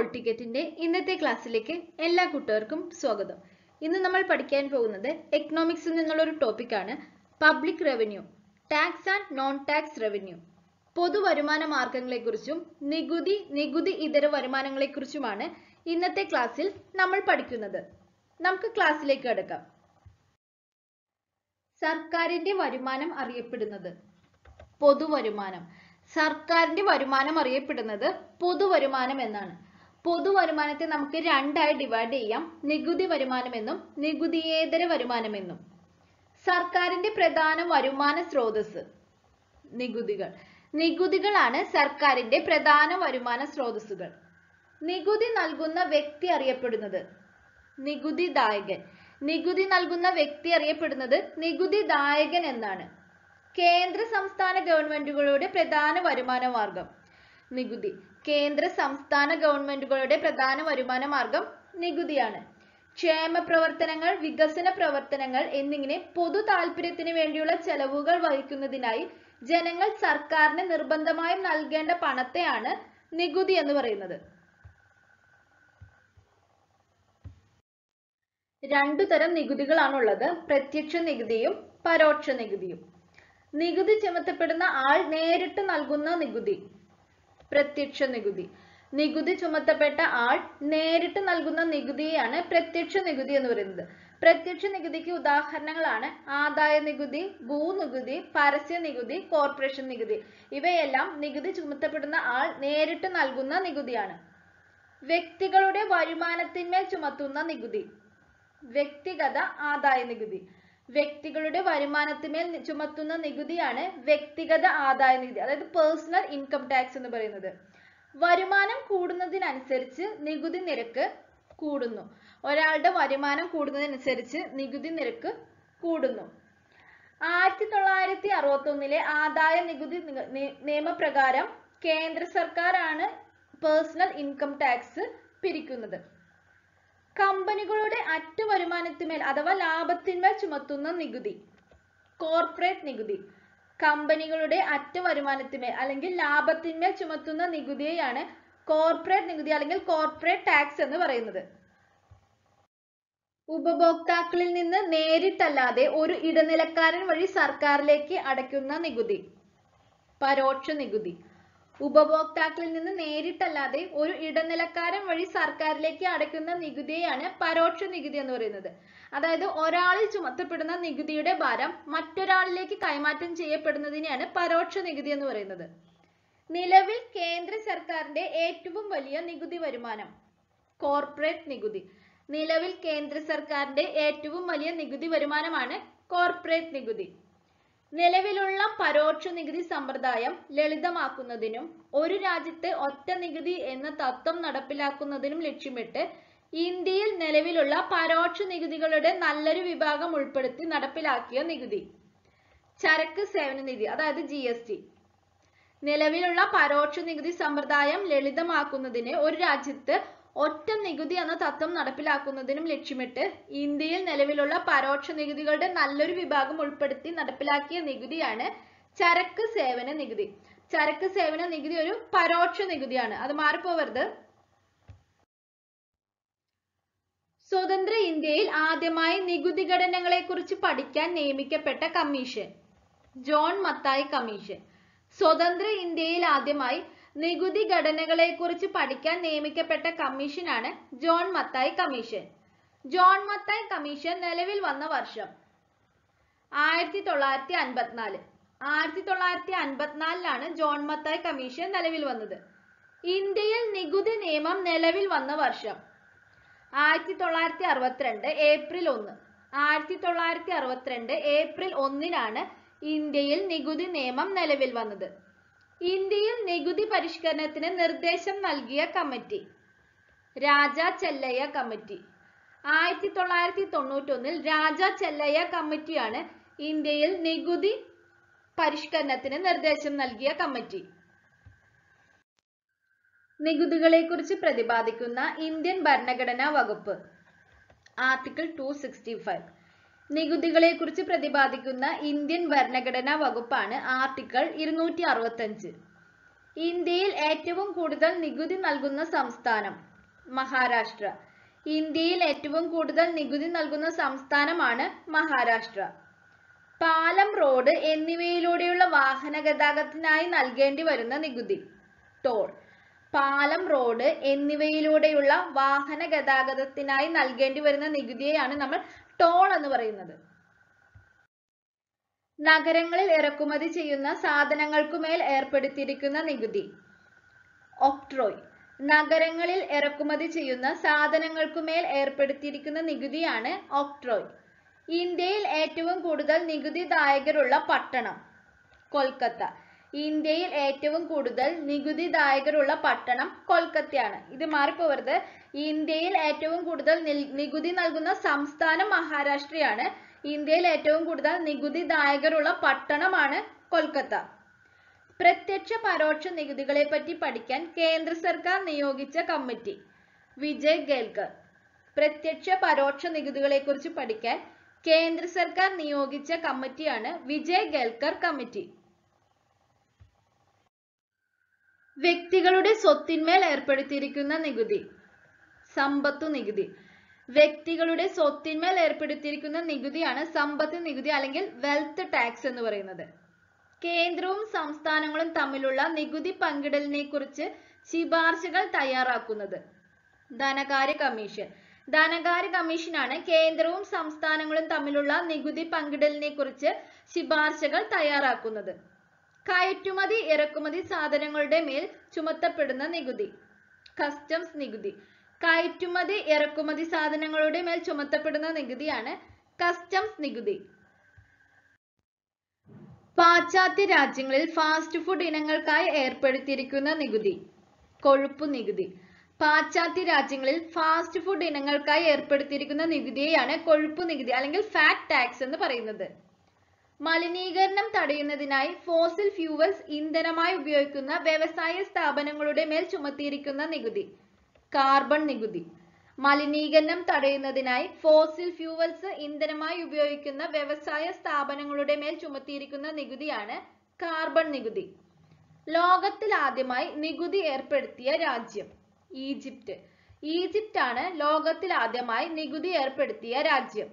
whole ടിക്കറ്റിന്റെ ഇന്നത്തെ ക്ലാസ്സിലേക്ക് എല്ലാ കൂട്ടുകാർക്കും സ്വാഗതം ഇന്ന് നമ്മൾ പഠിക്കാൻ പോകുന്നത് എക്കണോമിക്സിൽ നിന്നുള്ള ഒരു ടോപ്പിക്കാണ് public revenue tax and non tax revenue പൊതുവരുമാന മാർഗങ്ങളെക്കുറിച്ചും നികുതി നികുതി ഇതര വരുമാനങ്ങളെക്കുറിച്ചുമാണ് ഇന്നത്തെ ക്ലാസ്സിൽ നമ്മൾ പഠിക്കുന്നത് നമുക്ക് ക്ലാസ്സിലേക്ക് കടക്കാം സർക്കാരിന്റെ വരുമാനം അറിയപ്പെടുന്നത് പൊതുവരുമാനം സർക്കാരിന്റെ വരുമാനം അറിയപ്പെടുന്നത് പൊതുവരുമാനം എന്നാണ് പൊതുവരുമാനത്തെ നമുക്ക് രണ്ടായി ഡിവൈഡ് ചെയ്യാം നികുതി വരുമാനം എന്നും നികുതിയേതര വരുമാനം എന്നും സർക്കാരിന്റെ പ്രധാന വരുമാന സ്രോതസ് നികുതികൾ നികുതികളാണ് സർക്കാരിന്റെ പ്രധാന വരുമാന സ്രോതസ്സുകൾ നികുതി നൽകുന്ന വ്യക്തി അറിയപ്പെടുന്നത് നികുതിദായകൻ നികുതി നൽകുന്ന വ്യക്തി അറിയപ്പെടുന്നത് നികുതിദായകൻ എന്നാണ് കേന്ദ്ര സംസ്ഥാന ഗവൺമെന്റുകളുടെ പ്രധാന വരുമാന മാർഗം നികുതി കേന്ദ്ര സംസ്ഥാന ഗവൺമെന്റുകളുടെ പ്രധാന വരുമാന മാർഗം നികുതിയാണ് ക്ഷേമ പ്രവർത്തനങ്ങൾ വികസന പ്രവർത്തനങ്ങൾ എന്നിങ്ങനെ പൊതു താല്പര്യത്തിന് വേണ്ടിയുള്ള ചെലവുകൾ വഹിക്കുന്നതിനായി ജനങ്ങൾ സർക്കാരിന് നിർബന്ധമായും നൽകേണ്ട പണത്തെയാണ് നികുതി എന്ന് പറയുന്നത് രണ്ടു തരം നികുതികളാണുള്ളത് പ്രത്യക്ഷ നികുതിയും പരോക്ഷ നികുതിയും നികുതി ചുമത്തപ്പെടുന്ന ആൾ നേരിട്ട് നൽകുന്ന നികുതി പ്രത്യക്ഷ നികുതി നികുതി ചുമത്തപ്പെട്ട ആൾ നേരിട്ട് നൽകുന്ന നികുതിയെയാണ് പ്രത്യക്ഷ നികുതി എന്ന് പറയുന്നത് പ്രത്യക്ഷ നികുതിക്ക് ഉദാഹരണങ്ങളാണ് ആദായ നികുതി ഭൂനികുതി പരസ്യ നികുതി കോർപ്പറേഷൻ നികുതി ഇവയെല്ലാം നികുതി ചുമത്തപ്പെടുന്ന ആൾ നേരിട്ട് നൽകുന്ന നികുതിയാണ് വ്യക്തികളുടെ വരുമാനത്തിന്മേൽ ചുമത്തുന്ന നികുതി വ്യക്തിഗത ആദായ നികുതി വ്യക്തികളുടെ വരുമാനത്തിന്മേൽ ചുമത്തുന്ന നികുതിയാണ് വ്യക്തിഗത ആദായ നികുതി അതായത് പേഴ്സണൽ ഇൻകം ടാക്സ് എന്ന് പറയുന്നത് വരുമാനം കൂടുന്നതിനനുസരിച്ച് നികുതി നിരക്ക് കൂടുന്നു ഒരാളുടെ വരുമാനം കൂടുന്നതിനനുസരിച്ച് നികുതി നിരക്ക് കൂടുന്നു ആയിരത്തി തൊള്ളായിരത്തി അറുപത്തി ഒന്നിലെ ആദായ നികുതി നിയമപ്രകാരം കേന്ദ്ര സർക്കാരാണ് പേഴ്സണൽ ഇൻകം ടാക്സ് പിരിക്കുന്നത് കമ്പനികളുടെ അറ്റു വരുമാനത്തിന്മേൽ അഥവാ ലാഭത്തിന്മേൽ ചുമത്തുന്ന നികുതി കോർപ്പറേറ്റ് നികുതി കമ്പനികളുടെ അറ്റ വരുമാനത്തിന്മേൽ അല്ലെങ്കിൽ ലാഭത്തിന്മേൽ ചുമത്തുന്ന നികുതിയെയാണ് കോർപ്പറേറ്റ് നികുതി അല്ലെങ്കിൽ കോർപ്പറേറ്റ് ടാക്സ് എന്ന് പറയുന്നത് ഉപഭോക്താക്കളിൽ നിന്ന് നേരിട്ടല്ലാതെ ഒരു ഇടനിലക്കാരൻ വഴി സർക്കാരിലേക്ക് അടയ്ക്കുന്ന നികുതി പരോക്ഷ നികുതി ഉപഭോക്താക്കളിൽ നിന്ന് നേരിട്ടല്ലാതെ ഒരു ഇടനിലക്കാരൻ വഴി സർക്കാരിലേക്ക് അടയ്ക്കുന്ന നികുതിയെയാണ് പരോക്ഷ നികുതി എന്ന് പറയുന്നത് അതായത് ഒരാളിൽ ചുമത്തപ്പെടുന്ന നികുതിയുടെ ഭാരം മറ്റൊരാളിലേക്ക് കൈമാറ്റം ചെയ്യപ്പെടുന്നതിനെയാണ് പരോക്ഷ നികുതി എന്ന് പറയുന്നത് നിലവിൽ കേന്ദ്ര സർക്കാരിന്റെ ഏറ്റവും വലിയ നികുതി വരുമാനം കോർപ്പറേറ്റ് നികുതി നിലവിൽ കേന്ദ്ര സർക്കാരിന്റെ ഏറ്റവും വലിയ നികുതി വരുമാനമാണ് കോർപ്പറേറ്റ് നികുതി നിലവിലുള്ള പരോക്ഷ നികുതി സമ്പ്രദായം ലളിതമാക്കുന്നതിനും ഒരു രാജ്യത്തെ ഒറ്റ നികുതി എന്ന തത്വം നടപ്പിലാക്കുന്നതിനും ലക്ഷ്യമിട്ട് ഇന്ത്യയിൽ നിലവിലുള്ള പരോക്ഷ നികുതികളുടെ നല്ലൊരു വിഭാഗം ഉൾപ്പെടുത്തി നടപ്പിലാക്കിയ നികുതി ചരക്ക് സേവന നികുതി അതായത് ജി എസ് ടി നിലവിലുള്ള പരോക്ഷ നികുതി സമ്പ്രദായം ലളിതമാക്കുന്നതിന് ഒരു രാജ്യത്ത് ഒറ്റ നികുതി എന്ന തത്വം നടപ്പിലാക്കുന്നതിനും ലക്ഷ്യമിട്ട് ഇന്ത്യയിൽ നിലവിലുള്ള പരോക്ഷ നികുതികളുടെ നല്ലൊരു വിഭാഗം ഉൾപ്പെടുത്തി നടപ്പിലാക്കിയ നികുതിയാണ് ചരക്ക് സേവന നികുതി ചരക്ക് സേവന നികുതി ഒരു പരോക്ഷ നികുതിയാണ് അത് മാറിപ്പോവരുത് സ്വതന്ത്ര ഇന്ത്യയിൽ ആദ്യമായി നികുതി ഘടനകളെ കുറിച്ച് പഠിക്കാൻ നിയമിക്കപ്പെട്ട കമ്മീഷൻ ജോൺ മത്തായി കമ്മീഷൻ സ്വതന്ത്ര ഇന്ത്യയിൽ ആദ്യമായി നികുതി ഘടനകളെ കുറിച്ച് പഠിക്കാൻ നിയമിക്കപ്പെട്ട കമ്മീഷനാണ് John Mathai commission John Mathai commission നിലവിൽ വന്ന വർഷം ആയിരത്തി തൊള്ളായിരത്തി അൻപത്തിനാല് ആയിരത്തി തൊള്ളായിരത്തി അൻപത്തിനാലിലാണ് ജോൺ മത്തായി കമ്മീഷൻ നിലവിൽ വന്നത് ഇന്ത്യയിൽ നികുതി നിയമം നിലവിൽ വന്ന വർഷം ആയിരത്തി തൊള്ളായിരത്തി അറുപത്തിരണ്ട് ഏപ്രിൽ ഒന്ന് ആയിരത്തി തൊള്ളായിരത്തി അറുപത്തിരണ്ട് ഏപ്രിൽ ഒന്നിനാണ് ഇന്ത്യയിൽ നികുതി നിയമം നിലവിൽ വന്നത് ഇന്ത്യയിൽ നികുതി പരിഷ്കരണത്തിന് നിർദ്ദേശം നൽകിയ കമ്മിറ്റി രാജ ചെല്ലയ്യ കമ്മിറ്റി ആയിരത്തി തൊള്ളായിരത്തി തൊണ്ണൂറ്റൊന്നിൽ രാജ ചെല്ലയ്യ കമ്മിറ്റിയാണ് ഇന്ത്യയിൽ നികുതി പരിഷ്കരണത്തിന് നിർദ്ദേശം നൽകിയ കമ്മിറ്റി നികുതികളെ കുറിച്ച് പ്രതിപാദിക്കുന്ന ഇന്ത്യൻ ഭരണഘടനാ വകുപ്പ് ആർട്ടിക്കിൾ ടു സിക്സ്റ്റി ഫൈവ് നികുതികളെ കുറിച്ച് പ്രതിപാദിക്കുന്ന ഇന്ത്യൻ ഭരണഘടനാ വകുപ്പാണ് ആർട്ടിക്കിൾ ഇരുന്നൂറ്റി അറുപത്തഞ്ച് ഇന്ത്യയിൽ ഏറ്റവും കൂടുതൽ നികുതി നൽകുന്ന സംസ്ഥാനം മഹാരാഷ്ട്ര ഇന്ത്യയിൽ ഏറ്റവും കൂടുതൽ നികുതി നൽകുന്ന സംസ്ഥാനമാണ് മഹാരാഷ്ട്ര പാലം റോഡ് എന്നിവയിലൂടെയുള്ള വാഹന ഗതാഗതത്തിനായി നൽകേണ്ടി വരുന്ന നികുതി ടോൾ പാലം റോഡ് എന്നിവയിലൂടെയുള്ള വാഹന ഗതാഗതത്തിനായി നൽകേണ്ടി വരുന്ന നികുതിയെയാണ് നമ്മൾ ടോൾ എന്ന് പറയുന്നത് നഗരങ്ങളിൽ ഇറക്കുമതി ചെയ്യുന്ന സാധനങ്ങൾക്കുമേൽ ഏർപ്പെടുത്തിയിരിക്കുന്ന നികുതി ഒക്ട്രോയ് നഗരങ്ങളിൽ ഇറക്കുമതി ചെയ്യുന്ന സാധനങ്ങൾക്കുമേൽ ഏർപ്പെടുത്തിയിരിക്കുന്ന നികുതിയാണ് ഒക്ട്രോയ് ഇന്ത്യയിൽ ഏറ്റവും കൂടുതൽ നികുതിദായകരുള്ള പട്ടണം കൊൽക്കത്ത ഇന്ത്യയിൽ ഏറ്റവും കൂടുതൽ നികുതിദായകരുള്ള പട്ടണം കൊൽക്കത്തയാണ് ഇത് മാറിപ്പോവരുത് ഇന്ത്യയിൽ ഏറ്റവും കൂടുതൽ നിൽ- നികുതി നൽകുന്ന സംസ്ഥാനം മഹാരാഷ്ട്രയാണ് ഇന്ത്യയിൽ ഏറ്റവും കൂടുതൽ നികുതിദായകരുള്ള പട്ടണമാണ് കൊൽക്കത്ത പ്രത്യക്ഷ പരോക്ഷ നികുതികളെ പറ്റി പഠിക്കാൻ കേന്ദ്ര സർക്കാർ നിയോഗിച്ച കമ്മിറ്റി വിജയ് ഗേൽക്കർ പ്രത്യക്ഷ പരോക്ഷ നികുതികളെ കുറിച്ച് പഠിക്കാൻ കേന്ദ്ര സർക്കാർ നിയോഗിച്ച കമ്മിറ്റിയാണ് വിജയ് ഗേൽക്കർ കമ്മിറ്റി വ്യക്തികളുടെ സ്വത്തിന്മേൽ ഏർപ്പെടുത്തിയിരിക്കുന്ന നികുതി സമ്പത്തു നികുതി വ്യക്തികളുടെ സ്വത്തിന്മേൽ ഏർപ്പെടുത്തിയിരിക്കുന്ന നികുതിയാണ് സമ്പത്ത് നികുതി അല്ലെങ്കിൽ വെൽത്ത് ടാക്സ് എന്ന് പറയുന്നത് കേന്ദ്രവും സംസ്ഥാനങ്ങളും തമ്മിലുള്ള നികുതി പങ്കിടലിനെ കുറിച്ച് ശിപാർശകൾ തയ്യാറാക്കുന്നത് ധനകാര്യ കമ്മീഷൻ ധനകാര്യ കമ്മീഷനാണ് കേന്ദ്രവും സംസ്ഥാനങ്ങളും തമ്മിലുള്ള നികുതി പങ്കിടലിനെ കുറിച്ച് ശിപാർശകൾ തയ്യാറാക്കുന്നത് കയറ്റുമതി ഇറക്കുമതി സാധനങ്ങളുടെ മേൽ ചുമത്തപ്പെടുന്ന നികുതി കസ്റ്റംസ് നികുതി കയറ്റുമതി ഇറക്കുമതി സാധനങ്ങളുടെ മേൽ ചുമത്തപ്പെടുന്ന നികുതിയാണ് കസ്റ്റംസ് നികുതി പാശ്ചാത്യ രാജ്യങ്ങളിൽ ഫാസ്റ്റ് ഫുഡ് ഇനങ്ങൾക്കായി ഏർപ്പെടുത്തിയിരിക്കുന്ന നികുതി കൊഴുപ്പ് നികുതി പാശ്ചാത്യ രാജ്യങ്ങളിൽ ഫാസ്റ്റ് ഫുഡ് ഇനങ്ങൾക്കായി ഏർപ്പെടുത്തിയിരിക്കുന്ന നികുതിയെയാണ് കൊഴുപ്പ് നികുതി അല്ലെങ്കിൽ ഫാറ്റ് ടാക്സ് എന്ന് പറയുന്നത് മലിനീകരണം തടയുന്നതിനായി ഫോസിൽ ഫ്യൂവൽസ് ഇന്ധനമായി ഉപയോഗിക്കുന്ന വ്യവസായ സ്ഥാപനങ്ങളുടെ മേൽ ചുമത്തിയിരിക്കുന്ന നികുതി കാർബൺ നികുതി മലിനീകരണം തടയുന്നതിനായി ഫോസിൽ ഫ്യൂവൽസ് ഇന്ധനമായി ഉപയോഗിക്കുന്ന വ്യവസായ സ്ഥാപനങ്ങളുടെ മേൽ ചുമത്തിയിരിക്കുന്ന നികുതിയാണ് കാർബൺ നികുതി ലോകത്തിൽ ആദ്യമായി നികുതി ഏർപ്പെടുത്തിയ രാജ്യം ഈജിപ്റ്റ് ഈജിപ്റ്റ് ആണ് ലോകത്തിൽ ആദ്യമായി നികുതി ഏർപ്പെടുത്തിയ രാജ്യം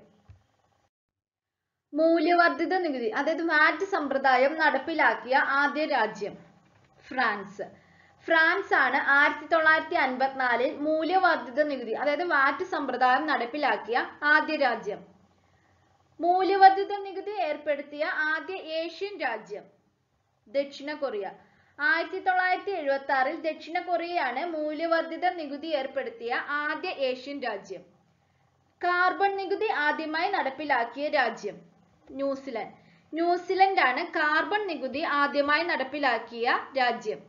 മൂല്യവർദ്ധിത നികുതി അതായത് വാറ്റ് സമ്പ്രദായം നടപ്പിലാക്കിയ ആദ്യ രാജ്യം ഫ്രാൻസ് ഫ്രാൻസ് ആണ് ആയിരത്തി തൊള്ളായിരത്തി അൻപത്തിനാലിൽ മൂല്യവർദ്ധിത നികുതി അതായത് വാറ്റ് സമ്പ്രദായം നടപ്പിലാക്കിയ ആദ്യ രാജ്യം മൂല്യവർദ്ധിത നികുതി ഏർപ്പെടുത്തിയ ആദ്യ ഏഷ്യൻ രാജ്യം ദക്ഷിണ കൊറിയ ആയിരത്തി തൊള്ളായിരത്തി എഴുപത്തി ആറിൽ ദക്ഷിണ കൊറിയയാണ് മൂല്യവർദ്ധിത നികുതി ഏർപ്പെടുത്തിയ ആദ്യ ഏഷ്യൻ രാജ്യം കാർബൺ നികുതി ആദ്യമായി നടപ്പിലാക്കിയ രാജ്യം ന്യൂസിലൻഡ് ന്യൂസിലൻഡ് ആണ് കാർബൺ നികുതി ആദ്യമായി നടപ്പിലാക്കിയ രാജ്യം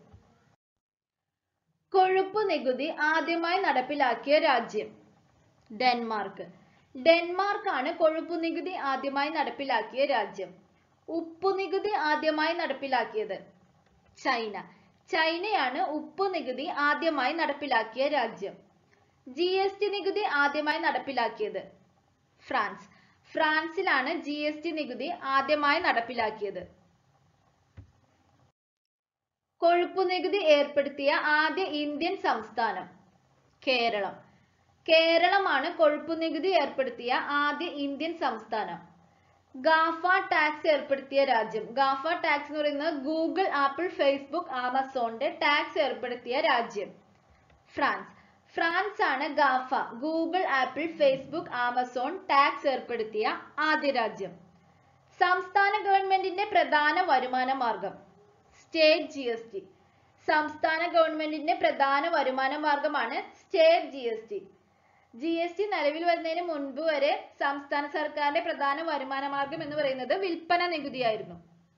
കൊഴുപ്പ് നികുതി ആദ്യമായി നടപ്പിലാക്കിയ രാജ്യം ഡെൻമാർക്ക് ഡെൻമാർക്ക് ആണ് കൊഴുപ്പ് നികുതി ആദ്യമായി നടപ്പിലാക്കിയ രാജ്യം ഉപ്പു നികുതി ആദ്യമായി നടപ്പിലാക്കിയത് ചൈന ചൈനയാണ് ഉപ്പു നികുതി ആദ്യമായി നടപ്പിലാക്കിയ രാജ്യം ജി എസ് ടി നികുതി ആദ്യമായി നടപ്പിലാക്കിയത് ഫ്രാൻസ് ഫ്രാൻസിലാണ് ജി എസ് ടി നികുതി ആദ്യമായി നടപ്പിലാക്കിയത് കൊഴുപ്പു നികുതി ഏർപ്പെടുത്തിയ ആദ്യ ഇന്ത്യൻ സംസ്ഥാനം കേരളം കേരളമാണ് കൊഴുപ്പു നികുതി ഏർപ്പെടുത്തിയ ആദ്യ ഇന്ത്യൻ സംസ്ഥാനം ഗാഫ ടാക്സ് ഏർപ്പെടുത്തിയ രാജ്യം ഗാഫ ടാക്സ് എന്ന് പറയുന്നത് ഗൂഗിൾ ആപ്പിൾ ഫേസ്ബുക്ക് ആമസോണിന്റെ ടാക്സ് ഏർപ്പെടുത്തിയ രാജ്യം ഫ്രാൻസ് ഫ്രാൻസ് ആണ് GAFA Google Apple Facebook Amazon tax ഏർപ്പെടുത്തിയ ആദ്യ രാജ്യം സംസ്ഥാന ഗവൺമെന്റിന്റെ പ്രധാന വരുമാന മാർഗം സ്റ്റേറ്റ് ജി എസ് ടി സംസ്ഥാന ഗവൺമെന്റിന്റെ പ്രധാന വരുമാന മാർഗമാണ് state G S T G S T നിലവിൽ വരുന്നതിന് മുൻപ് വരെ സംസ്ഥാന സർക്കാരിന്റെ പ്രധാന വരുമാന മാർഗം എന്ന് പറയുന്നത് വിൽപ്പന നികുതിയായിരുന്നു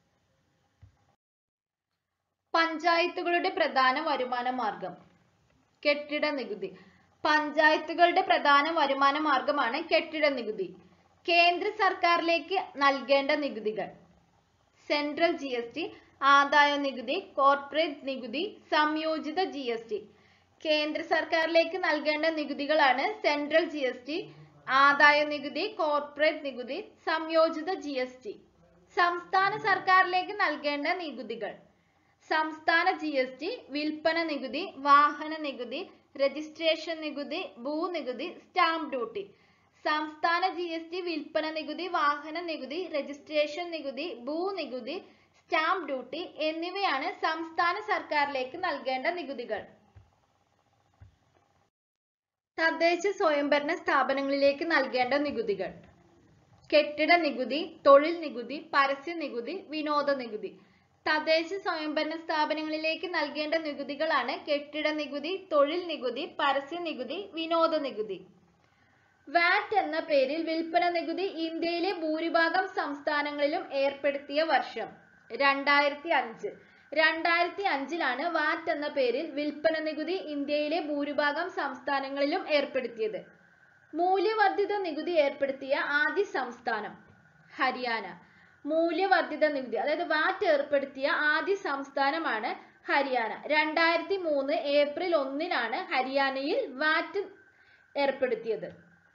പഞ്ചായത്തുകളുടെ പ്രധാന വരുമാന മാർഗം കെട്ടിട നികുതി പഞ്ചായത്തുകളുടെ പ്രധാന വരുമാന മാർഗമാണ് കെട്ടിട നികുതി കേന്ദ്ര സർക്കാരിലേക്ക് നൽകേണ്ട നികുതികൾ സെൻട്രൽ ജി എസ് ടി ആദായ നികുതി കോർപ്പറേറ്റ് നികുതി സംയോജിത ജി എസ് ടി കേന്ദ്ര സർക്കാരിലേക്ക് നൽകേണ്ട നികുതികളാണ് സെൻട്രൽ ജി എസ് ടി ആദായ നികുതി കോർപ്പറേറ്റ് നികുതി സംയോജിത ജി എസ് ടി സംസ്ഥാന സർക്കാരിലേക്ക് നൽകേണ്ട നികുതികൾ സംസ്ഥാന ജി എസ് ടി വിൽപ്പന നികുതി വാഹന നികുതി രജിസ്ട്രേഷൻ നികുതി ഭൂനികുതി സ്റ്റാമ്പ് ഡ്യൂട്ടി സംസ്ഥാന ജി എസ് ടി വിൽപ്പന നികുതി വാഹന നികുതി രജിസ്ട്രേഷൻ നികുതി ഭൂനികുതി സ്റ്റാമ്പ് ഡ്യൂട്ടി എന്നിവയാണ് സംസ്ഥാന സർക്കാരിലേക്ക് നൽകേണ്ട നികുതികൾ തദ്ദേശ സ്വയംഭരണ സ്ഥാപനങ്ങളിലേക്ക് നൽകേണ്ട നികുതികൾ കെട്ടിട നികുതി തൊഴിൽ നികുതി പരസ്യ നികുതി വിനോദ നികുതി തദ്ദേശ സ്വയംഭരണ സ്ഥാപനങ്ങളിലേക്ക് നൽകേണ്ട നികുതികളാണ് കെട്ടിട നികുതി തൊഴിൽ നികുതി പരസ്യ നികുതി വിനോദ നികുതി വാറ്റ് എന്ന പേരിൽ വിൽപ്പന നികുതി ഇന്ത്യയിലെ ഭൂരിഭാഗം സംസ്ഥാനങ്ങളിലും ഏർപ്പെടുത്തിയ വർഷം രണ്ടായിരത്തി അഞ്ച് രണ്ടായിരത്തി അഞ്ചിലാണ് വാറ്റ് എന്ന പേരിൽ വിൽപ്പന നികുതി ഇന്ത്യയിലെ ഭൂരിഭാഗം സംസ്ഥാനങ്ങളിലും ഏർപ്പെടുത്തിയത് മൂല്യവർദ്ധിത നികുതി ഏർപ്പെടുത്തിയ ആദ്യ സംസ്ഥാനം ഹരിയാന മൂല്യവർദ്ധിത നികുതി അതായത് വാറ്റ് ഏർപ്പെടുത്തിയ ആദ്യ സംസ്ഥാനമാണ് ഹരിയാന രണ്ടായിരത്തി മൂന്ന് ഏപ്രിൽ ഒന്നിനാണ് ഹരിയാനയിൽ വാറ്റ് ഏർപ്പെടുത്തിയത്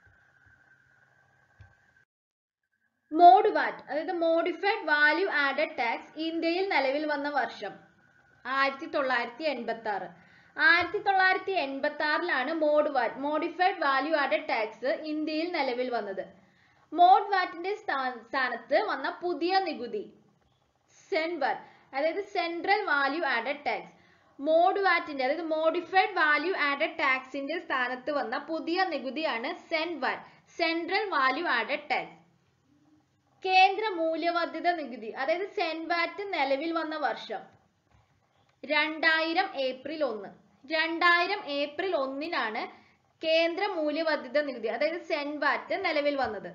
മോഡ് വാറ്റ് അതായത് മോഡിഫൈഡ് വാല്യൂ ആഡഡ് ടാക്സ് ഇന്ത്യയിൽ നിലവിൽ വന്ന വർഷം ആയിരത്തി തൊള്ളായിരത്തി എൺപത്തി ആറ് ആയിരത്തി തൊള്ളായിരത്തി എൺപത്തി ആറിലാണ് MODVAT modified value added tax ഇന്ത്യയിൽ നിലവിൽ വന്നത് മോഡ് വാറ്റിന്റെ സ്ഥാനത്ത് വന്ന പുതിയ നികുതി സെൻവർ അതായത് സെൻട്രൽ വാല്യൂ ആഡഡ് ടാക്സ് മോഡ് വാറ്റിന്റെ അതായത് മോഡിഫൈഡ് വാല്യൂ ആഡഡ് ടാക്സിന്റെ സ്ഥാനത്ത് വന്ന പുതിയ നികുതിയാണ് CENVAT central value added tax കേന്ദ്ര മൂല്യവർദ്ധിത നികുതി അതായത് സെൻവാറ്റ് നിലവിൽ വന്ന വർഷം രണ്ടായിരം ഏപ്രിൽ ഒന്ന് രണ്ടായിരം ഏപ്രിൽ ഒന്നിനാണ് കേന്ദ്ര മൂല്യവർദ്ധിത നികുതി അതായത് സെൻവാറ്റ് നിലവിൽ വന്നത്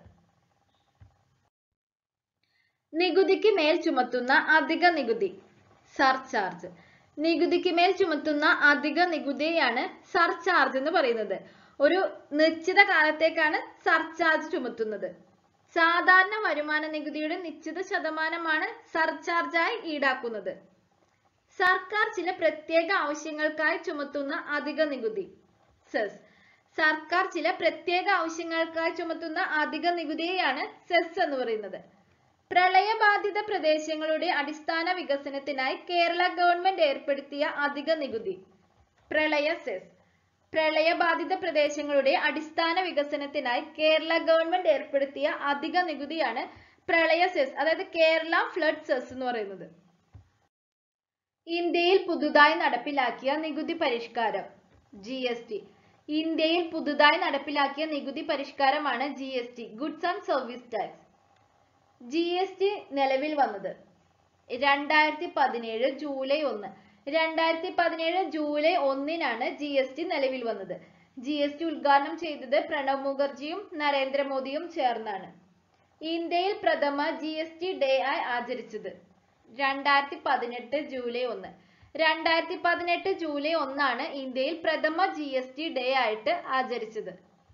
നികുതിക്ക് മേൽ ചുമത്തുന്ന അധിക നികുതി സർചാർജ് നികുതിക്ക് മേൽ ചുമത്തുന്ന അധിക നികുതിയാണ് സർചാർജ് എന്ന് പറയുന്നത് ഒരു നിശ്ചിത കാലത്തേക്കാണ് സർചാർജ് ചുമത്തുന്നത് സാധാരണ വരുമാന നികുതിയുടെ നിശ്ചിത ശതമാനമാണ് സർചാർജായി ഈടാക്കുന്നത് സർക്കാർ ചില പ്രത്യേക ആവശ്യങ്ങൾക്കായി ചുമത്തുന്ന അധിക നികുതി സെസ് സർക്കാർ ചില പ്രത്യേക ആവശ്യങ്ങൾക്കായി ചുമത്തുന്ന അധിക നികുതിയെയാണ് സെസ് എന്ന് പറയുന്നത് പ്രളയബാധിത പ്രദേശങ്ങളുടെ അടിസ്ഥാന വികസനത്തിനായി കേരള ഗവൺമെന്റ് ഏർപ്പെടുത്തിയ അധിക നികുതി പ്രളയ സെസ് പ്രളയബാധിത പ്രദേശങ്ങളുടെ അടിസ്ഥാന വികസനത്തിനായി കേരള ഗവൺമെന്റ് ഏർപ്പെടുത്തിയ അധിക നികുതിയാണ് പ്രളയ സെസ് അതായത് കേരള ഫ്ലഡ് സെസ് എന്ന് പറയുന്നത് ഇന്ത്യയിൽ പുതുതായി നടപ്പിലാക്കിയ നികുതി പരിഷ്കാരം ജി എസ് ടി ഇന്ത്യയിൽ പുതുതായി നടപ്പിലാക്കിയ നികുതി പരിഷ്കാരമാണ് G S T goods and service tax G S T നിലവിൽ വന്നത് രണ്ടായിരത്തി പതിനേഴ് ജൂലൈ ഒന്ന് രണ്ടായിരത്തി പതിനേഴ് ജൂലൈ ഒന്നിനാണ് ജി എസ് ടി നിലവിൽ വന്നത് ജി എസ് ടി ഉദ്ഘാടനം ചെയ്തത് പ്രണബ് മുഖർജിയും നരേന്ദ്രമോദിയും ചേർന്നാണ് ഇന്ത്യയിൽ പ്രഥമ ജി എസ് ടി ഡേ ആയി ആചരിച്ചത് രണ്ടായിരത്തി പതിനെട്ട് ജൂലൈ ഒന്ന് രണ്ടായിരത്തി പതിനെട്ട് ജൂലൈ ഒന്നാണ് ഇന്ത്യയിൽ പ്രഥമ ജി എസ് ടി ഡേ ആയിട്ട് ആചരിച്ചത്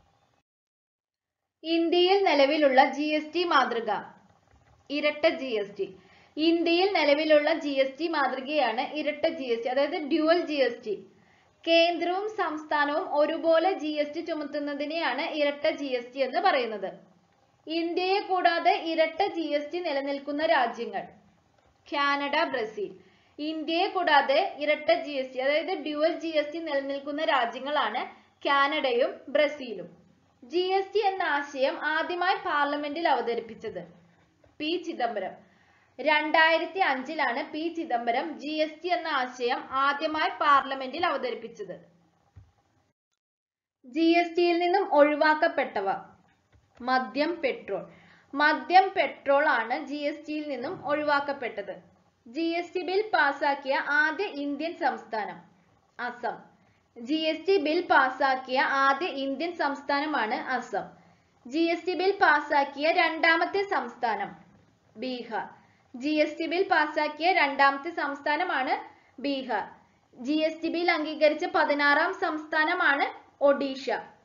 ഇന്ത്യയിൽ നിലവിലുള്ള ജി എസ് ടി മാതൃക ഇരട്ട ജി എസ് ടി ഇന്ത്യയിൽ നിലവിലുള്ള ജി എസ് ടി മാതൃകയാണ് ഇരട്ട ജി എസ് ടി അതായത് ഡ്യുവൽ ജി എസ് ടി കേന്ദ്രവും സംസ്ഥാനവും ഒരുപോലെ ജി എസ് ടി ചുമത്തുന്നതിനെയാണ് ഇരട്ട ജി എസ് ടി എന്ന് പറയുന്നത് ഇന്ത്യയെ കൂടാതെ ഇരട്ട ജി എസ് ടി നിലനിൽക്കുന്ന രാജ്യങ്ങൾ കാനഡ ബ്രസീൽ ഇന്ത്യയെ കൂടാതെ ഇരട്ട ജി എസ് ടി അതായത് ഡ്യുവൽ ജി എസ് ടി നിലനിൽക്കുന്ന രാജ്യങ്ങളാണ് കാനഡയും ബ്രസീലും ജി എസ് ടി എന്ന ആശയം ആദ്യമായി പാർലമെന്റിൽ അവതരിപ്പിച്ചത് പി ചിദംബരം രണ്ടായിരത്തി അഞ്ചിലാണ് P Chidambaram G S T എന്ന ആശയം ആദ്യമായി പാർലമെന്റിൽ അവതരിപ്പിച്ചത് ജി എസ് ടിയിൽ നിന്നും ഒഴിവാക്കപ്പെട്ടവ മദ്യം പെട്രോൾ മദ്യം പെട്രോൾ ആണ് ജി എസ് ടിയിൽ നിന്നും ഒഴിവാക്കപ്പെട്ടത് ജി എസ് ടി ബിൽ പാസാക്കിയ ആദ്യ ഇന്ത്യൻ സംസ്ഥാനം Assam G S T bill പാസാക്കിയ ആദ്യ ഇന്ത്യൻ സംസ്ഥാനമാണ് Assam G S T bill പാസാക്കിയ രണ്ടാമത്തെ സംസ്ഥാനം Bihar G S T bill പാസാക്കിയ രണ്ടാമത്തെ സംസ്ഥാനമാണ് Bihar G S T bill അംഗീകരിച്ച പതിനാറാം സംസ്ഥാനമാണ് ഒഡീഷ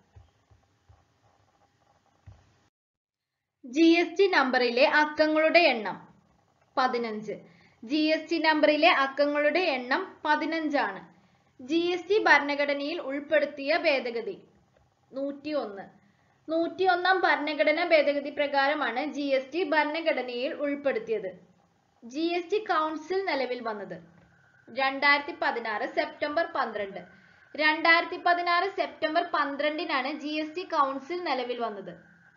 ജി എസ് ടി നമ്പറിലെ അക്കങ്ങളുടെ എണ്ണം പതിനഞ്ച് ജി എസ് ടി നമ്പറിലെ അക്കങ്ങളുടെ എണ്ണം പതിനഞ്ചാണ് ജി എസ് ടി ഭരണഘടനയിൽ ഉൾപ്പെടുത്തിയ ഭേദഗതി നൂറ്റി ഒന്ന് നൂറ്റി ഒന്നാം ഭരണഘടനാ ഭേദഗതി പ്രകാരമാണ് ജി എസ് ടി ഭരണഘടനയിൽ ഉൾപ്പെടുത്തിയത് ജി എസ് ടി കൗൺസിൽ നിലവിൽ വന്നത് രണ്ടായിരത്തി പതിനാറ് സെപ്റ്റംബർ പന്ത്രണ്ട് രണ്ടായിരത്തി പതിനാറ് സെപ്റ്റംബർ പന്ത്രണ്ടിനാണ് ജി എസ് ടി കൗൺസിൽ നിലവിൽ വന്നത്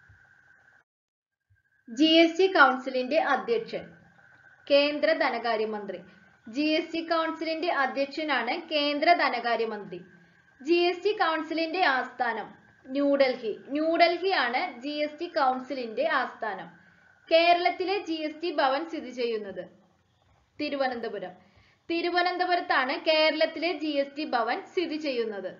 ജി എസ് ടി കൗൺസിലിന്റെ അധ്യക്ഷൻ കേന്ദ്ര ധനകാര്യമന്ത്രി ജി എസ് ടി കൗൺസിലിന്റെ അധ്യക്ഷനാണ് കേന്ദ്ര ധനകാര്യമന്ത്രി ജി എസ് ടി കൗൺസിലിന്റെ ആസ്ഥാനം ന്യൂഡൽഹി ന്യൂഡൽഹിയാണ് ജി എസ് ടി കൗൺസിലിന്റെ ആസ്ഥാനം കേരളത്തിലെ ജി എസ് ടി ഭവൻ സ്ഥിതി ചെയ്യുന്നത് തിരുവനന്തപുരം തിരുവനന്തപുരത്താണ് കേരളത്തിലെ ജി എസ് ടി ഭവൻ സ്ഥിതി ചെയ്യുന്നത്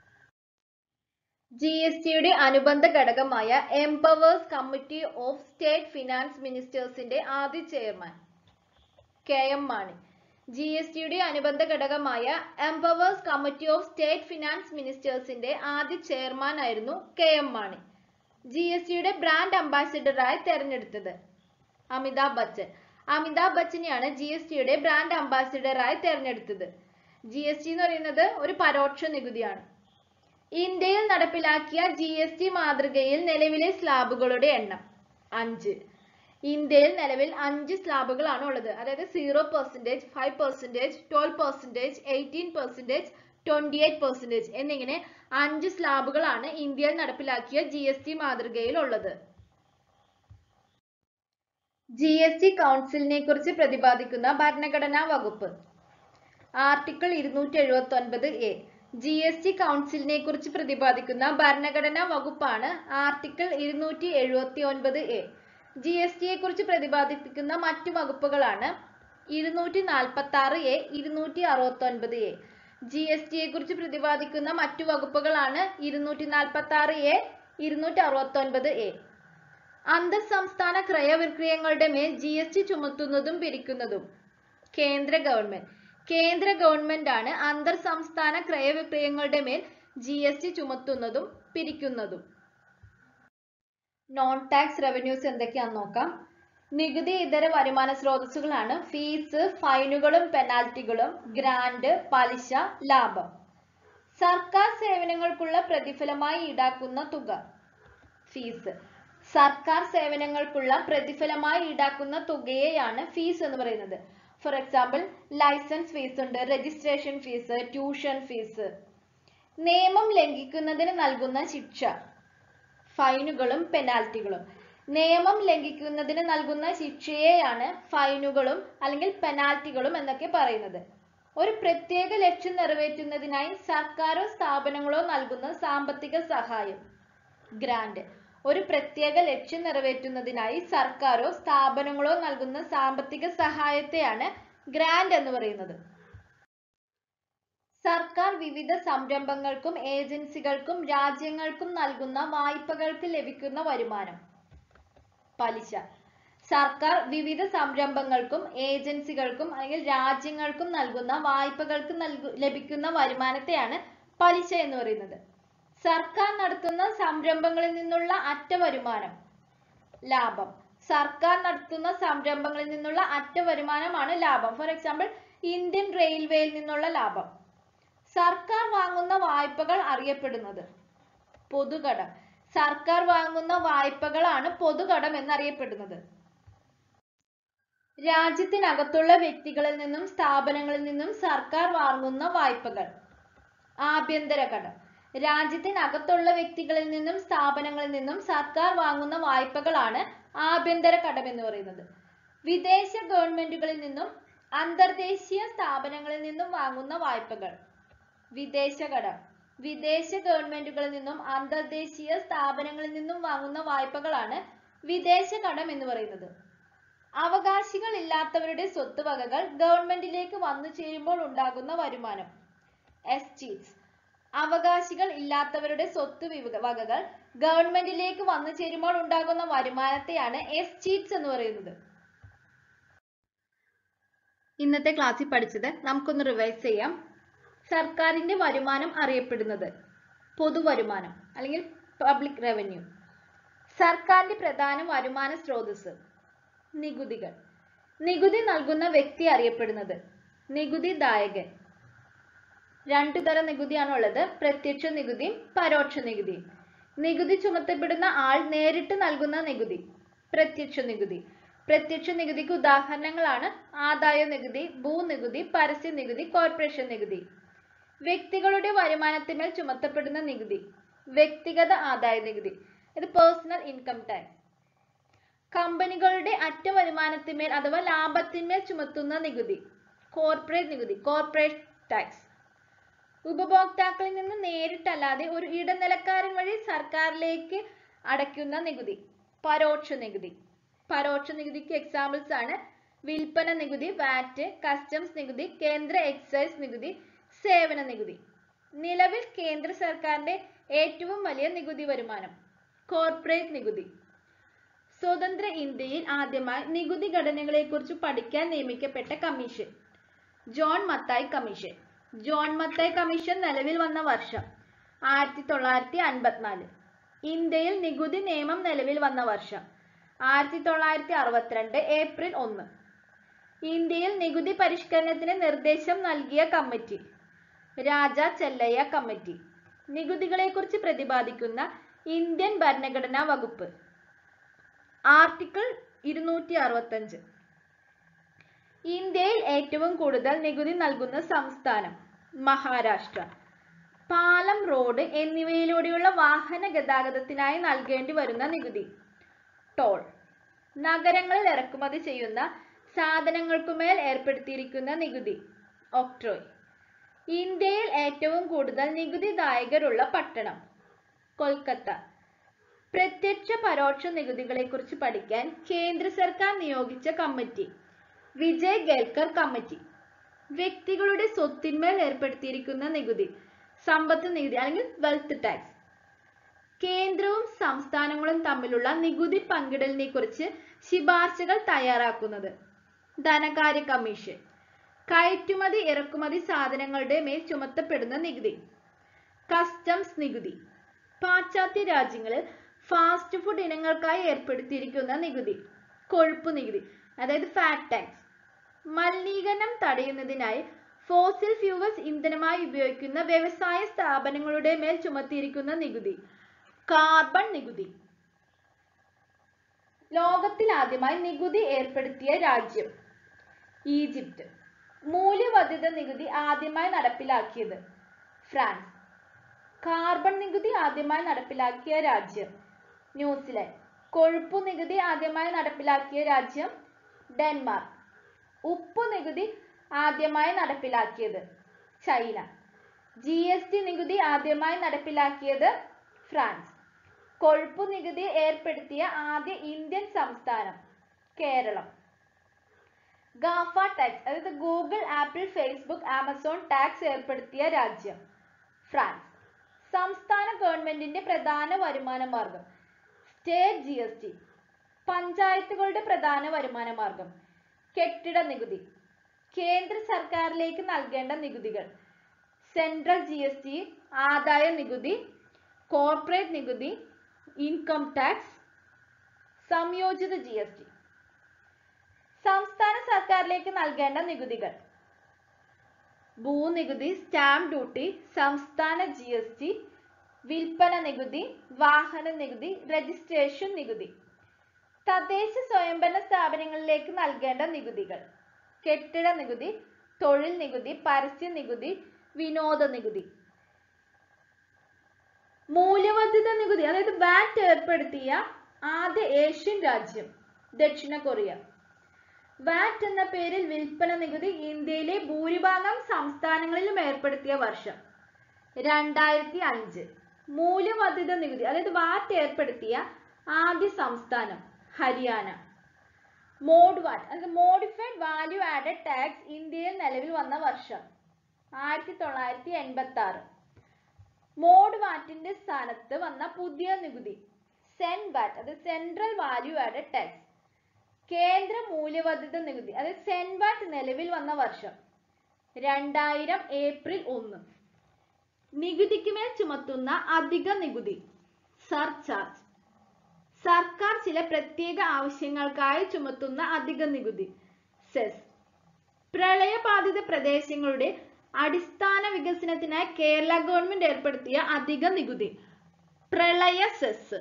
ജി എസ് ടിയുടെ അനുബന്ധ ഘടകമായ empowers committee of state finance മിനിസ്റ്റേഴ്സിന്റെ ആദ്യ chairman K M Mani G S ടിയുടെ അനുബന്ധ ഘടകമായ empowers committee of state finance മിനിസ്റ്റേഴ്സിന്റെ ആദ്യ ചെയർമാൻ ആയിരുന്നു K M Mani G S ടിയുടെ ബ്രാൻഡ് അംബാസിഡറായി തെരഞ്ഞെടുത്തത് അമിതാഭ് ബച്ചൻ അമിതാഭ് ബച്ചനെയാണ് ജി എസ് ടിയുടെ ബ്രാൻഡ് അംബാസിഡറായി തെരഞ്ഞെടുത്തത് ജി എസ് ടി എന്ന് പറയുന്നത് ഒരു പരോക്ഷ നികുതിയാണ് ഇന്ത്യയിൽ നടപ്പിലാക്കിയ ജി എസ് ടി മാതൃകയിൽ നിലവിലെ സ്ലാബുകളുടെ എണ്ണം അഞ്ച് ഇന്ത്യയിൽ നിലവിൽ അഞ്ച് സ്ലാബുകളാണ് ഉള്ളത് അതായത് zero percentage five percentage twelve percentage eighteen percentage twenty eight percentage എന്നിങ്ങനെ അഞ്ച് സ്ലാബുകളാണ് ഇന്ത്യയിൽ നടപ്പിലാക്കിയ ജി എസ് ടി മാതൃകയിൽ ഉള്ളത് ജി എസ് ടി കൗൺസിലിനെ കുറിച്ച് പ്രതിപാദിക്കുന്ന ഭരണഘടനാ വകുപ്പ് ആർട്ടിക്കിൾ ഇരുന്നൂറ്റി എഴുപത്തി ഒൻപത് എ ജി എസ് ടി കൗൺസിലിനെ കുറിച്ച് പ്രതിപാദിക്കുന്ന ഭരണഘടനാ വകുപ്പാണ് ആർട്ടിക്കിൾ ഇരുന്നൂറ്റി എഴുപത്തി ഒൻപത് എ ജി എസ് ടിയെ കുറിച്ച് പ്രതിപാദിപ്പിക്കുന്ന മറ്റു വകുപ്പുകളാണ് ഇരുന്നൂറ്റി നാൽപ്പത്തി ആറ് എ ഇരുന്നൂറ്റി അറുപത്തി ഒൻപത് എ ജി എസ് ടിയെ കുറിച്ച് പ്രതിപാദിക്കുന്ന മറ്റു വകുപ്പുകളാണ് ഇരുന്നൂറ്റി നാൽപ്പത്തി ആറ് എ ഇരുന്നൂറ്റി അറുപത്തി ഒൻപത് എ അന്തർ സംസ്ഥാന ക്രയവിക്രയങ്ങളുടെ മേൽ ജി എസ് ടി ചുമത്തുന്നതും പിരിക്കുന്നതും കേന്ദ്ര ഗവൺമെന്റ് കേന്ദ്ര ഗവൺമെന്റ് ആണ് അന്തർ സംസ്ഥാന ക്രയവിക്രയങ്ങളുടെ മേൽ ജി എസ് ടി ചുമത്തുന്നതും പിരിക്കുന്നതും നോൺ ടാക്സ് റവന്യൂസ് എന്തൊക്കെയാന്ന് നോക്കാം നികുതി ഇതര വരുമാന സ്രോതസ്സുകളാണ് ഫീസ് ഫൈനുകളും പെനാൽറ്റികളും ഗ്രാന്റ് പലിശ ലാഭം സർക്കാർ സേവനങ്ങൾക്കുള്ള പ്രതിഫലമായി ഈടാക്കുന്ന തുക ഫീസ് സർക്കാർ സേവനങ്ങൾക്കുള്ള പ്രതിഫലമായി ഈടാക്കുന്ന തുകയെയാണ് ഫീസ് എന്ന് പറയുന്നത് ഫോർ എക്സാമ്പിൾ ലൈസൻസ് ഫീസ് ഉണ്ട് രജിസ്ട്രേഷൻ ഫീസ് ട്യൂഷൻ ഫീസ് നിയമം ലംഘിക്കുന്നതിന് നൽകുന്ന ശിക്ഷ ഫൈനുകളും പെനാൽറ്റികളും നിയമം ലംഘിക്കുന്നതിന് നൽകുന്ന ശിക്ഷയെയാണ് ഫൈനുകളും അല്ലെങ്കിൽ പെനാൽറ്റികളും എന്നൊക്കെ പറയുന്നത് ഒരു പ്രത്യേക ലക്ഷ്യം നിറവേറ്റുന്നതിനായി സർക്കാരോ സ്ഥാപനങ്ങളോ നൽകുന്ന സാമ്പത്തിക സഹായം ഗ്രാന്റ് ഒരു പ്രത്യേക ലക്ഷ്യം നിറവേറ്റുന്നതിനായി സർക്കാരോ സ്ഥാപനങ്ങളോ നൽകുന്ന സാമ്പത്തിക സഹായത്തെയാണ് ഗ്രാന്റ് എന്ന് പറയുന്നത് സർക്കാർ വിവിധ സംരംഭങ്ങൾക്കും ഏജൻസികൾക്കും രാജ്യങ്ങൾക്കും നൽകുന്ന വായ്പകൾക്ക് ലഭിക്കുന്ന വരുമാനം പലിശ സർക്കാർ വിവിധ സംരംഭങ്ങൾക്കും ഏജൻസികൾക്കും അല്ലെങ്കിൽ രാജ്യങ്ങൾക്കും നൽകുന്ന വായ്പകൾക്ക് നൽകു ലഭിക്കുന്ന വരുമാനത്തെയാണ് പലിശ എന്ന് പറയുന്നത് സർക്കാർ നടത്തുന്ന സംരംഭങ്ങളിൽ നിന്നുള്ള അറ്റ വരുമാനം ലാഭം സർക്കാർ നടത്തുന്ന സംരംഭങ്ങളിൽ നിന്നുള്ള അറ്റ വരുമാനമാണ് ലാഭം ഫോർ എക്സാമ്പിൾ ഇന്ത്യൻ റെയിൽവേയിൽ നിന്നുള്ള ലാഭം സർക്കാർ വാങ്ങുന്ന വായ്പകൾ അറിയപ്പെടുന്നത് പൊതുകടം സർക്കാർ വാങ്ങുന്ന വായ്പകളാണ് പൊതുകടം എന്നറിയപ്പെടുന്നത് രാജ്യത്തിനകത്തുള്ള വ്യക്തികളിൽ നിന്നും സ്ഥാപനങ്ങളിൽ നിന്നും സർക്കാർ വാങ്ങുന്ന വായ്പകൾ ആഭ്യന്തര കടം രാജ്യത്തിനകത്തുള്ള വ്യക്തികളിൽ നിന്നും സ്ഥാപനങ്ങളിൽ നിന്നും സർക്കാർ വാങ്ങുന്ന വായ്പകളാണ് ആഭ്യന്തര കടം എന്ന് പറയുന്നത് വിദേശ ഗവൺമെന്റുകളിൽ നിന്നും അന്തർദേശീയ സ്ഥാപനങ്ങളിൽ നിന്നും വാങ്ങുന്ന വായ്പകൾ വിദേശ കടം വിദേശ ഗവൺമെന്റുകളിൽ നിന്നും അന്തർദേശീയ സ്ഥാപനങ്ങളിൽ നിന്നും വാങ്ങുന്ന വായ്പകളാണ് വിദേശ കടം എന്ന് പറയുന്നത് അവകാശികൾ ഇല്ലാത്തവരുടെ സ്വത്ത് വകകൾ ഗവൺമെന്റിലേക്ക് വന്നു ചേരുമ്പോൾ ഉണ്ടാകുന്ന വരുമാനം എസ്റ്റീറ്റ്സ് അവകാശികൾ ഇല്ലാത്തവരുടെ സ്വത്ത് വിവ- വകകൾ ഗവൺമെന്റിലേക്ക് വന്നു ചേരുമ്പോൾ ഉണ്ടാകുന്ന വരുമാനത്തെയാണ് എസ്റ്റീറ്റ്സ് എന്ന് പറയുന്നത് ഇന്നത്തെ ക്ലാസ്സിൽ പഠിച്ചത് നമുക്കൊന്ന് റിവൈസ് ചെയ്യാം സർക്കാരിന്റെ വരുമാനം അറിയപ്പെടുന്നത് പൊതുവരുമാനം അല്ലെങ്കിൽ പബ്ലിക് റവന്യൂ സർക്കാരിന്റെ പ്രധാന വരുമാന സ്രോതസ് നികുതികൾ നികുതി നൽകുന്ന വ്യക്തി അറിയപ്പെടുന്നത് നികുതിദായകൻ രണ്ടു തരം നികുതിയാണ് ഉള്ളത് പ്രത്യക്ഷ നികുതിയും പരോക്ഷ നികുതിയും നികുതി ചുമത്തപ്പെടുന്ന ആൾ നേരിട്ട് നൽകുന്ന നികുതി പ്രത്യക്ഷ നികുതി പ്രത്യക്ഷ നികുതിക്ക് ഉദാഹരണങ്ങളാണ് ആദായ നികുതി ഭൂനികുതി പരസ്യ നികുതി കോർപ്പറേഷൻ നികുതി വ്യക്തികളുടെ വരുമാനത്തിന്മേൽ ചുമത്തപ്പെടുന്ന നികുതി വ്യക്തിഗത ആദായ നികുതി ഇത് പേഴ്സണൽ ഇൻകം ടാക്സ് കമ്പനികളുടെ അറ്റ വരുമാനത്തിന്മേൽ അഥവാ ലാഭത്തിന്മേൽ ചുമത്തുന്ന നികുതി കോർപ്പറേറ്റ് നികുതി കോർപ്പറേറ്റ് ടാക്സ് ഉപഭോക്താക്കളിൽ നിന്ന് നേരിട്ടല്ലാതെ ഒരു ഇടനിലക്കാരൻ വഴി സർക്കാരിലേക്ക് അടയ്ക്കുന്ന നികുതി പരോക്ഷ നികുതി പരോക്ഷ നികുതിക്ക് എക്സാമ്പിൾസ് ആണ് വിൽപ്പന നികുതി വാറ്റ് കസ്റ്റംസ് നികുതി കേന്ദ്ര എക്സൈസ് നികുതി സേവന നികുതി നിലവിൽ കേന്ദ്ര സർക്കാരിന്റെ ഏറ്റവും വലിയ നികുതി വരുമാനം കോർപ്പറേറ്റ് നികുതി സ്വതന്ത്ര ഇന്ത്യയിൽ ആദ്യമായി നികുതി ഘടനകളെക്കുറിച്ച് പഠിക്കാൻ നിയമിക്കപ്പെട്ട commission John Mathai commission John Mathai commission നിലവിൽ വന്ന വർഷം ആയിരത്തി തൊള്ളായിരത്തി അൻപത്തിനാല് ഇന്ത്യയിൽ നികുതി നിയമം നിലവിൽ വന്ന വർഷം ആയിരത്തി തൊള്ളായിരത്തി അറുപത്തിരണ്ട് ഏപ്രിൽ ഒന്ന് ഇന്ത്യയിൽ നികുതി പരിഷ്കരണത്തിന് നിർദ്ദേശം നൽകിയ കമ്മിറ്റി രാജ ചെല്ലയ്യ കമ്മിറ്റി നികുതികളെക്കുറിച്ച് പ്രതിപാദിക്കുന്ന ഇന്ത്യൻ ഭരണഘടനാ വകുപ്പ് ആർട്ടിക്കിൾ ഇരുന്നൂറ്റി അറുപത്തഞ്ച് ഇന്ത്യയിൽ ഏറ്റവും കൂടുതൽ നികുതി നൽകുന്ന സംസ്ഥാനം മഹാരാഷ്ട്ര പാലം റോഡ് എന്നിവയിലൂടെയുള്ള വാഹന ഗതാഗതത്തിനായി നൽകേണ്ടി വരുന്ന നികുതി ടോൾ നഗരങ്ങളിൽ ഇറക്കുമതി ചെയ്യുന്ന സാധനങ്ങൾക്കുമേൽ ഏർപ്പെടുത്തിയിരിക്കുന്ന നികുതി ഒക്ട്രോയ് ഇന്ത്യയിൽ ഏറ്റവും കൂടുതൽ നികുതിദായകരുള്ള പട്ടണം കൊൽക്കത്ത പ്രത്യക്ഷ പരോക്ഷ നികുതികളെക്കുറിച്ച് പഠിക്കാൻ കേന്ദ്ര സർക്കാർ നിയോഗിച്ച കമ്മിറ്റി വിജയ് ഗേൽക്കർ കമ്മിറ്റി വ്യക്തികളുടെ സ്വത്തിന്മേൽ ഏർപ്പെടുത്തിയിരിക്കുന്ന നികുതി സമ്പത്ത് നികുതി അല്ലെങ്കിൽ വെൽത്ത് ടാക്സ് കേന്ദ്രവും സംസ്ഥാനങ്ങളും തമ്മിലുള്ള നികുതി പങ്കിടലിനെ കുറിച്ച് ശിപാർശകൾ തയ്യാറാക്കുന്നത് ധനകാര്യ കമ്മീഷൻ കയറ്റുമതി ഇറക്കുമതി സാധനങ്ങളുടെ മേൽ ചുമത്തപ്പെടുന്ന നികുതി കസ്റ്റംസ് നികുതി പാശ്ചാത്യ രാജ്യങ്ങളിൽ ഫാസ്റ്റ് ഫുഡ് ഇനങ്ങൾക്കായി ഏർപ്പെടുത്തിയിരിക്കുന്ന നികുതി കൊഴുപ്പ് നികുതി അതായത് ഫാറ്റ് ടാക്സ് മലിനീകരണം തടയുന്നതിനായി ഫോസിൽ ഫ്യൂവൽസ് ഇന്ധനമായി ഉപയോഗിക്കുന്ന വ്യവസായ സ്ഥാപനങ്ങളുടെ മേൽ ചുമത്തിയിരിക്കുന്ന നികുതി കാർബൺ നികുതി ലോകത്തിൽ ആദ്യമായി നികുതി ഏർപ്പെടുത്തിയ രാജ്യം ഈജിപ്ത് മൂല്യവർദ്ധിത നികുതി ആദ്യമായി നടപ്പിലാക്കിയത് ഫ്രാൻസ് കാർബൺ നികുതി ആദ്യമായി നടപ്പിലാക്കിയ രാജ്യം ന്യൂസിലാൻഡ് കൊഴുപ്പു നികുതി ആദ്യമായി നടപ്പിലാക്കിയ രാജ്യം ഡെൻമാർക്ക് ഉപ്പു നികുതി ആദ്യമായി നടപ്പിലാക്കിയത് ചൈന ജി എസ് ടി നികുതി ആദ്യമായി നടപ്പിലാക്കിയത് ഫ്രാൻസ് കൊഴുപ്പു നികുതി ഏർപ്പെടുത്തിയ ആദ്യ ഇന്ത്യൻ സംസ്ഥാനം കേരളം ഗാഫ ടാക്സ് അതായത് Google Apple Facebook Amazon tax ഏർപ്പെടുത്തിയ രാജ്യം ഫ്രാൻസ് സംസ്ഥാന ഗവൺമെന്റിന്റെ പ്രധാന വരുമാന മാർഗം സ്റ്റേറ്റ് ജി എസ് ടി പഞ്ചായത്തുകളുടെ പ്രധാന വരുമാന മാർഗം കെട്ടിട നികുതി കേന്ദ്ര സർക്കാരിലേക്ക് നൽകേണ്ട നികുതികൾ സെൻട്രൽ ജി എസ് ടി ആദായ നികുതി കോർപ്പറേറ്റ് നികുതി ഇൻകം ടാക്സ് സംയോജിത ജി എസ് ടി സംസ്ഥാന സർക്കാരിലേക്ക് നൽകേണ്ട നികുതികൾ ഭൂനികുതി സ്റ്റാമ്പ് ഡ്യൂട്ടി സംസ്ഥാന ജി എസ് ടി വിൽപ്പന നികുതി വാഹന നികുതി രജിസ്ട്രേഷൻ നികുതി തദ്ദേശ സ്വയംഭരണ സ്ഥാപനങ്ങളിലേക്ക് നൽകേണ്ട നികുതികൾ കെട്ടിട നികുതി തൊഴിൽ നികുതി പരസ്യ നികുതി വിനോദ നികുതി മൂല്യവർദ്ധിത നികുതി അതായത് വാറ്റ് ഏർപ്പെടുത്തിയ ആദ്യ ഏഷ്യൻ രാജ്യം ദക്ഷിണ കൊറിയ വാറ്റ് എന്ന പേരിൽ വിൽപ്പന നികുതി ഇന്ത്യയിലെ ഭൂരിഭാഗം സംസ്ഥാനങ്ങളിലും ഏർപ്പെടുത്തിയ വർഷം രണ്ടായിരത്തി അഞ്ച് മൂല്യവർദ്ധിത നികുതി അതായത് വാറ്റ് ഏർപ്പെടുത്തിയ ആദ്യ സംസ്ഥാനം ഹരിയാന മോഡ് വാറ്റ് അതായത് മോഡിഫൈഡ് വാല്യൂ ആഡഡ് ടാക്സ് ഇന്ത്യയിൽ നിലവിൽ വന്ന വർഷം ആയിരത്തി തൊള്ളായിരത്തി എൺപത്തി ആറ് മോഡ് വാറ്റിന്റെ സ്ഥാനത്ത് വന്ന പുതിയ നികുതി സെൻ വാറ്റ് അത് സെൻട്രൽ വാല്യൂ ആഡഡ് ടാക്സ് കേന്ദ്ര മൂല്യവർദ്ധിത നികുതി അതായത് സെൻ വാറ്റ് നിലവിൽ വന്ന വർഷം രണ്ടായിരം ഏപ്രിൽ ഒന്ന് നികുതിക്ക് മേൽ ചുമത്തുന്ന അധിക നികുതി സർചാർജ് സർക്കാർ ചില പ്രത്യേക ആവശ്യങ്ങൾക്കായി ചുമത്തുന്ന അധിക നികുതി സെസ് പ്രളയബാധിത പ്രദേശങ്ങളുടെ അടിസ്ഥാന വികസനത്തിനായി കേരള ഗവൺമെന്റ് ഏർപ്പെടുത്തിയ അധിക നികുതി പ്രളയ സെസ്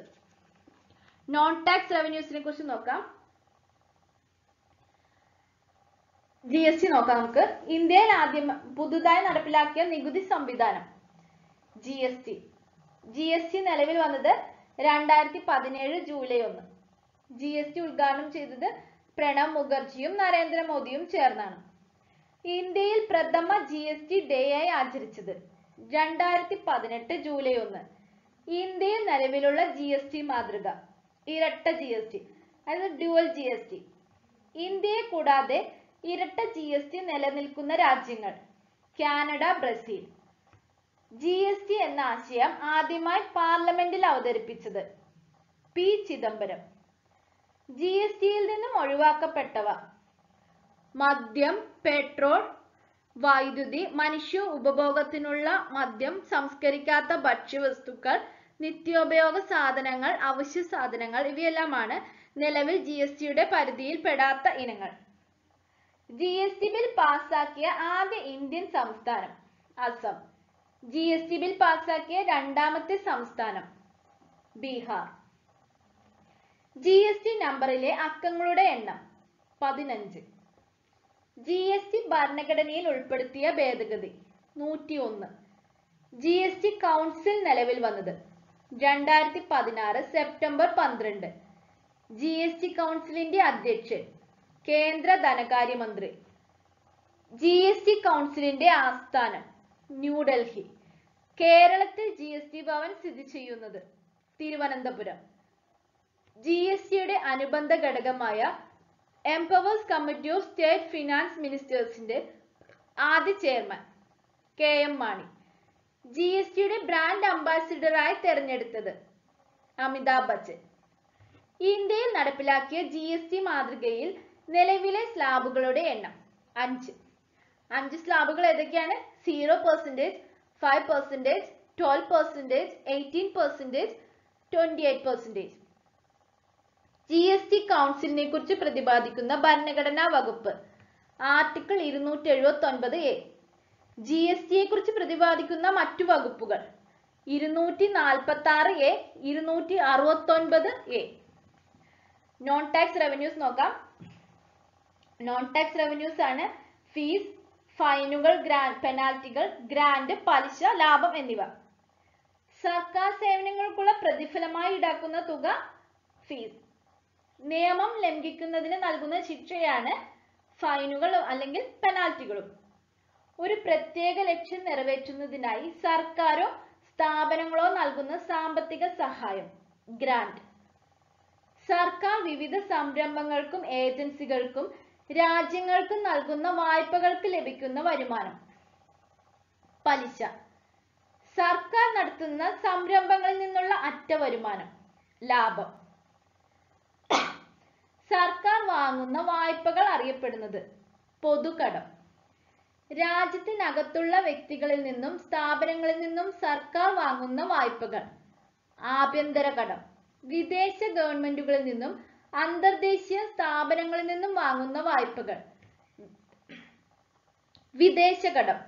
നോൺ ടാക്സ് റവന്യൂസിനെ കുറിച്ച് നോക്കാം ജി എസ് ടി നോക്കാം നമുക്ക് ഇന്ത്യയിൽ ആദ്യം പുതുതായി നടപ്പിലാക്കിയ നികുതി സംവിധാനം G S T G S T നിലവിൽ വന്നത് രണ്ടായിരത്തി പതിനേഴ് ജൂലൈ ഒന്ന് ജി എസ് ടി ഉദ്ഘാടനം ചെയ്തത് പ്രണബ് മുഖർജിയും നരേന്ദ്രമോദിയും ചേർന്നാണ് ഇന്ത്യയിൽ പ്രഥമ ജി എസ് ടി ഡേ ആയി ആചരിച്ചത് രണ്ടായിരത്തി പതിനെട്ട് ജൂലൈ ഒന്ന് ഇന്ത്യയിൽ നിലവിലുള്ള ജി എസ് ടി മാതൃക ഇരട്ട ജി എസ് ടി അതായത് ഡ്യുവൽ ജി എസ് ടി ഇന്ത്യയെ കൂടാതെ ഇരട്ട ജി എസ് ടി നിലനിൽക്കുന്ന രാജ്യങ്ങൾ Canada Brazil G S T എന്ന ആശയം ആദ്യമായി പാർലമെന്റിൽ അവതരിപ്പിച്ചത് പി ചിദംബരം ജി എസ് ടിയിൽ നിന്നും ഒഴിവാക്കപ്പെട്ടവ മദ്യം പെട്രോൾ വൈദ്യുതി മനുഷ്യ ഉപഭോഗത്തിനുള്ള മദ്യം സംസ്കരിക്കാത്ത ഭക്ഷ്യവസ്തുക്കൾ നിത്യോപയോഗ സാധനങ്ങൾ അവശ്യ സാധനങ്ങൾ ഇവയെല്ലാമാണ് നിലവിൽ ജി എസ് ടിയുടെ പരിധിയിൽ പെടാത്ത ഇനങ്ങൾ ജി എസ് ടി ബിൽ പാസാക്കിയ ആദ്യ ഇന്ത്യൻ സംസ്ഥാനം Assam G S T bill പാസാക്കിയ രണ്ടാമത്തെ സംസ്ഥാനം ബീഹാർ ജി എസ് ടി നമ്പറിലെ അക്കങ്ങളുടെ എണ്ണം പതിനഞ്ച് ജി എസ് ടി ഭരണഘടനയിൽ ഉൾപ്പെടുത്തിയ ഭേദഗതി നൂറ്റി ഒന്ന് ജി എസ് ടി കൗൺസിൽ നിലവിൽ വന്നത് രണ്ടായിരത്തി പതിനാറ് സെപ്റ്റംബർ പന്ത്രണ്ട് ജി എസ് ടി കൗൺസിലിന്റെ അധ്യക്ഷൻ കേന്ദ്ര ധനകാര്യമന്ത്രി ജി എസ് ടി കൗൺസിലിന്റെ ആസ്ഥാനം ന്യൂഡൽഹി കേരളത്തിൽ ജി എസ് ടി ഭവൻ സ്ഥിതി ചെയ്യുന്നത് തിരുവനന്തപുരം ജി എസ് ടിയുടെ അനുബന്ധ ഘടകമായ empowers committee of state finance മിനിസ്റ്റേഴ്സിന്റെ ആദ്യ chairman K M Mani G S ടിയുടെ ബ്രാൻഡ് അംബാസിഡറായി തെരഞ്ഞെടുത്തത് അമിതാഭ് ബച്ചൻ ഇന്ത്യയിൽ നടപ്പിലാക്കിയ ജി എസ് ടി മാതൃകയിൽ നിലവിലെ സ്ലാബുകളുടെ എണ്ണം അഞ്ച് അഞ്ച് സ്ലാബുകൾ ഏതൊക്കെയാണ് zero percentage five percentage twelve percentage eighteen percentage twenty eight percentage G S T കൗൺസിലിനെ കുറിച്ച് പ്രതിപാദിക്കുന്ന ഭരണഘടനാ വകുപ്പ് ആർട്ടിക്കിൾ ഇരുന്നൂറ്റി എഴുപത്തി ഒൻപത് എ ജി എസ് ടിയെ കുറിച്ച് പ്രതിപാദിക്കുന്ന മറ്റു വകുപ്പുകൾ ഇരുന്നൂറ്റി നാൽപ്പത്തി ആറ് എ ഇരുന്നൂറ്റി അറുപത്തി ഒൻപത് എ നോൺ ടാക്സ് റവന്യൂസ് നോക്കാം നോൺ ടാക്സ് റവന്യൂസ് ആണ് ഫീസ് ഫൈനുകൾ ഗ്രാൻഡ് പെനാൽറ്റികൾ ഗ്രാന്റ് പലിശ ലാഭം എന്നിവ സർക്കാർ സേവനങ്ങൾക്കുള്ള പ്രതിഫലമായി ഈടാക്കുന്ന തുക ഫീസ് നിയമം ലംഘിക്കുന്നതിന് നൽകുന്ന ശിക്ഷയാണ് ഫൈനുകൾ അല്ലെങ്കിൽ പെനാൽറ്റികളും ഒരു പ്രത്യേക ലക്ഷ്യം നിറവേറ്റുന്നതിനായി സർക്കാരോ സ്ഥാപനങ്ങളോ നൽകുന്ന സാമ്പത്തിക സഹായം ഗ്രാന്റ് സർക്കാർ വിവിധ സംരംഭങ്ങൾക്കും ഏജൻസികൾക്കും രാജ്യങ്ങൾക്കും നൽകുന്ന വായ്പകൾക്ക് ലഭിക്കുന്ന വരുമാനം പലിശ സർക്കാർ നടത്തുന്ന സംരംഭങ്ങളിൽ നിന്നുള്ള അറ്റ വരുമാനം ലാഭം സർക്കാർ വാങ്ങുന്ന വായ്പകൾ അറിയപ്പെടുന്നത് പൊതുകടം രാജ്യത്തിനകത്തുള്ള വ്യക്തികളിൽ നിന്നും സ്ഥാപനങ്ങളിൽ നിന്നും സർക്കാർ വാങ്ങുന്ന വായ്പകൾ ആഭ്യന്തര കടം വിദേശ ഗവൺമെന്റുകളിൽ നിന്നും അന്തർദേശീയ സ്ഥാപനങ്ങളിൽ നിന്നും വാങ്ങുന്ന വായ്പകൾ വിദേശ കടം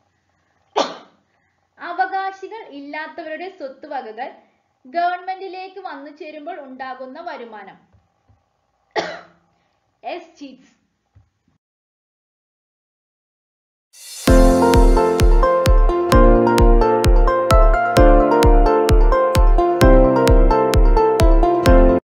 അവകാശികൾ ഇല്ലാത്തവരുടെ സ്വത്തുവകകൾ ഗവൺമെന്റിലേക്ക് വന്നു ചേരുമ്പോൾ ഉണ്ടാകുന്ന വരുമാനം എസ് ചീറ്റ്സ്